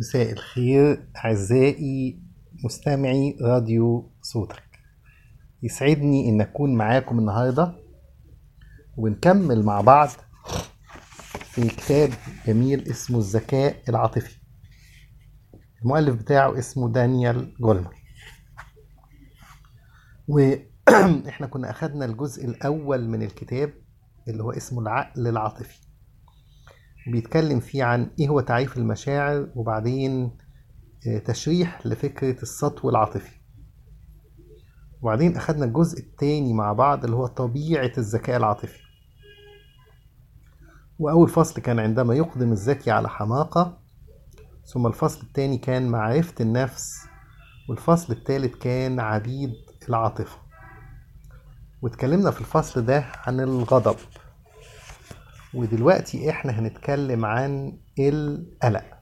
مساء الخير أعزائي مستمعي راديو صوتك يسعدني إن أكون معاكم النهاردة ونكمل مع بعض في كتاب جميل اسمه الذكاء العاطفي المؤلف بتاعه اسمه دانيال جولمر وإحنا كنا أخدنا الجزء الأول من الكتاب اللي هو اسمه العقل العاطفي بيتكلم فيه عن ايه هو تعريف المشاعر وبعدين آه، تشريح لفكرة السطو العاطفي وبعدين أخدنا الجزء التاني مع بعض اللي هو طبيعة الذكاء العاطفي وأول فصل كان عندما يقدم الذكي على حماقة ثم الفصل التاني كان معرفة النفس والفصل التالت كان عبيد العاطفة واتكلمنا في الفصل ده عن الغضب ودلوقتي احنا هنتكلم عن القلق